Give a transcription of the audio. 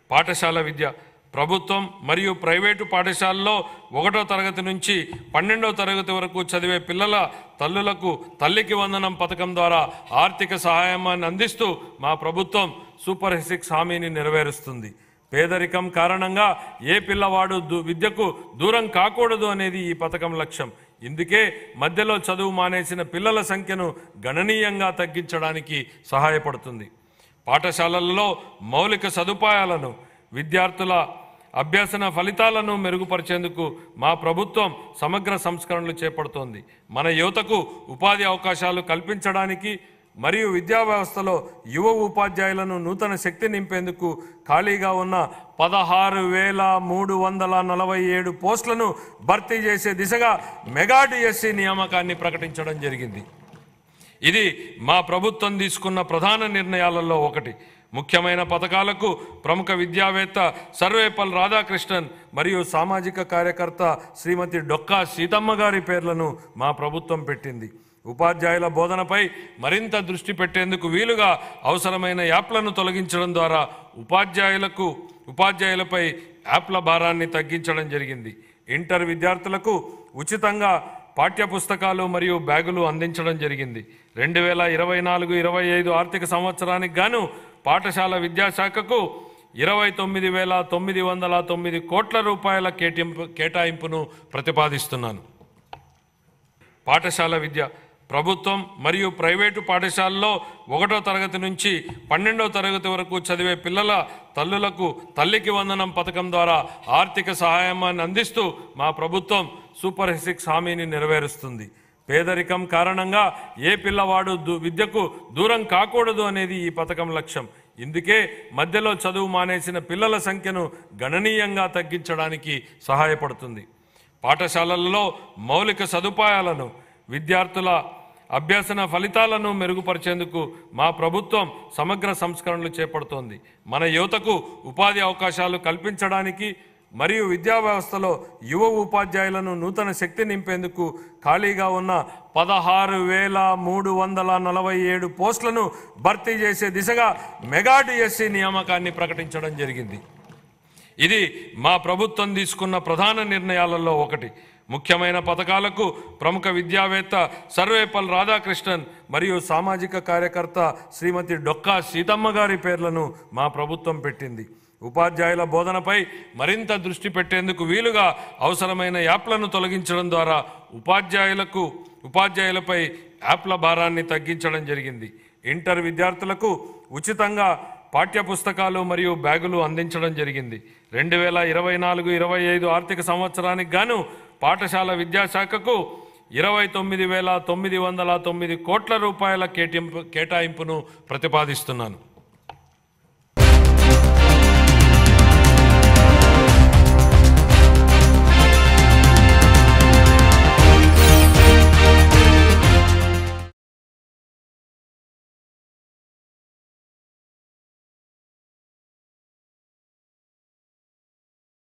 పాఠశాల విద్య ప్రభుత్వం మరియు ప్రైవేటు పాఠశాలలో ఒకటో తరగతి నుంచి పన్నెండో తరగతి వరకు చదివే పిల్లల తల్లులకు తల్లికి వందనం పథకం ద్వారా ఆర్థిక సహాయాన్ని అందిస్తూ మా ప్రభుత్వం సూపర్ సిక్స్ హామీని నెరవేరుస్తుంది పేదరికం కారణంగా ఏ పిల్లవాడు దు- విద్యకు దూరం కాకూడదు అనేది ఈ పథకం లక్ష్యం ఇందుకే మధ్యలో చదువు మానేసిన పిల్లల సంఖ్యను గణనీయంగా తగ్గించడానికి సహాయపడుతుంది పాఠశాలల్లో మౌలిక సదుపాయాలను విద్యార్థుల అభ్యసన ఫలితాలను మెరుగుపరిచేందుకు మా ప్రభుత్వం సమగ్ర సంస్కరణలు చేపడుతోంది మన యువతకు ఉపాధి అవకాశాలు కల్పించడానికి మరియు విద్యా వ్యవస్థలో యువ ఉపాధ్యాయులను నూతన శక్తి నింపేందుకు ఖాళీగా ఉన్న పదహారు వేల మూడు వందల నలభై ఏడు పోస్టులను భర్తీ చేసే దిశగా మెగా డిఎస్సి నియామకాన్ని ప్రకటించడం జరిగింది ఇది మా ప్రభుత్వం తీసుకున్న ప్రధాన నిర్ణయాలలో ఒకటి ముఖ్యమైన పథకాలకు ప్రముఖ విద్యావేత్త సర్వేపల్ రాధాకృష్ణన్ మరియు సామాజిక కార్యకర్త శ్రీమతి డొక్కా సీతమ్మ గారి పేర్లను మా ప్రభుత్వం పెట్టింది ఉపాధ్యాయుల బోధనపై మరింత దృష్టి పెట్టేందుకు వీలుగా అవసరమైన యాప్లను తొలగించడం ద్వారా ఉపాధ్యాయులకు ఉపాధ్యాయులపై యాప్ల భారాన్ని తగ్గించడం జరిగింది ఇంటర్ విద్యార్థులకు ఉచితంగా పాఠ్య పుస్తకాలు మరియు బ్యాగులు అందించడం జరిగింది రెండు వేల ఇరవై నాలుగు ఇరవై ఐదు ఆర్థిక సంవత్సరానికి గాను పాఠశాల విద్యాశాఖకు ఇరవై తొమ్మిది వేల తొమ్మిది వందల తొమ్మిది కోట్ల రూపాయల కేటాయింపు కేటాయింపును ప్రతిపాదిస్తున్నాను పాఠశాల విద్య ప్రభుత్వం మరియు ప్రైవేటు పాఠశాలలో ఒకటో తరగతి నుంచి పన్నెండో తరగతి వరకు చదివే పిల్లల తల్లులకు తల్లికి వందనం పథకం ద్వారా ఆర్థిక సహాయాన్ని అందిస్తూ మా ప్రభుత్వం సూపర్ సిక్స్ హామీని నెరవేరుస్తుంది పేదరికం కారణంగా ఏ పిల్లవాడు దు- విద్యకు దూరం కాకూడదు అనేది ఈ పథకం లక్ష్యం ఇందుకే మధ్యలో చదువు మానేసిన పిల్లల సంఖ్యను గణనీయంగా తగ్గించడానికి సహాయపడుతుంది పాఠశాలల్లో మౌలిక సదుపాయాలను విద్యార్థుల అభ్యసన ఫలితాలను మెరుగుపరిచేందుకు మా ప్రభుత్వం సమగ్ర సంస్కరణలు చేపడుతోంది మన యువతకు ఉపాధి అవకాశాలు కల్పించడానికి మరియు విద్యా వ్యవస్థలో యువ ఉపాధ్యాయులను నూతన శక్తి నింపేందుకు ఖాళీగా ఉన్న పదహారు వేల మూడు వందల నలభై ఏడు పోస్టులను భర్తీ చేసే దిశగా మెగా డిఎస్సి నియామకాన్ని ప్రకటించడం జరిగింది ఇది మా ప్రభుత్వం తీసుకున్న ప్రధాన నిర్ణయాలలో ఒకటి ముఖ్యమైన పథకాలకు ప్రముఖ విద్యావేత్త సర్వేపల్ రాధాకృష్ణన్ మరియు సామాజిక కార్యకర్త శ్రీమతి డొక్కా సీతమ్మ గారి పేర్లను మా ప్రభుత్వం పెట్టింది ఉపాధ్యాయుల బోధనపై మరింత దృష్టి పెట్టేందుకు వీలుగా అవసరమైన యాప్లను తొలగించడం ద్వారా ఉపాధ్యాయులకు ఉపాధ్యాయులపై యాప్ల భారాన్ని తగ్గించడం జరిగింది ఇంటర్ విద్యార్థులకు ఉచితంగా పాఠ్య పుస్తకాలు మరియు బ్యాగులు అందించడం జరిగింది రెండు వేల ఇరవై నాలుగు ఇరవై ఐదు ఆర్థిక సంవత్సరానికి గాను పాఠశాల విద్యాశాఖకు ఇరవై తొమ్మిది వేల తొమ్మిది వందల తొమ్మిది కోట్ల రూపాయల కేటాయింపు కేటాయింపును ప్రతిపాదిస్తున్నాను